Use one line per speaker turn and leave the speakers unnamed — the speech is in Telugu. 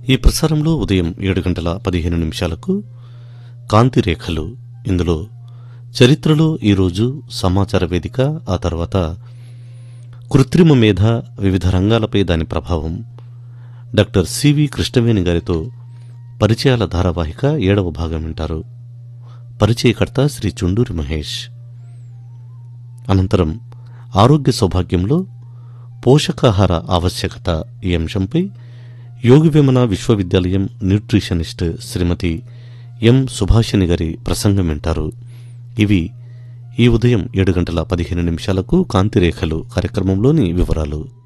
ఈ ప్రసారంలో ఉదయం ఏడు గంటల పదిహేను నిమిషాలకు కాంతి రేఖలు ఇందులో చరిత్రలో ఈరోజు సమాచార వేదిక ఆ తర్వాత కృత్రిమ మేధ వివిధ రంగాలపై దాని ప్రభావం డాక్టర్ సివి కృష్ణవేణి గారితో పరిచయాల ధారావాహిక ఏడవ భాగం వింటారు పరిచయకర్త శ్రీ చుండూరి మహేష్ అనంతరం ఆరోగ్య సౌభాగ్యంలో పోషకాహార ఆవశ్యకత ఈ అంశంపై యోగివేమన విశ్వవిద్యాలయం న్యూట్రిషనిస్ట్ శ్రీమతి ఎం సుభాషిణి గారి ప్రసంగం వింటారు ఇవి ఈ ఉదయం ఏడు గంటల పదిహేను నిమిషాలకు కాంతిరేఖలు కార్యక్రమంలోని వివరాలు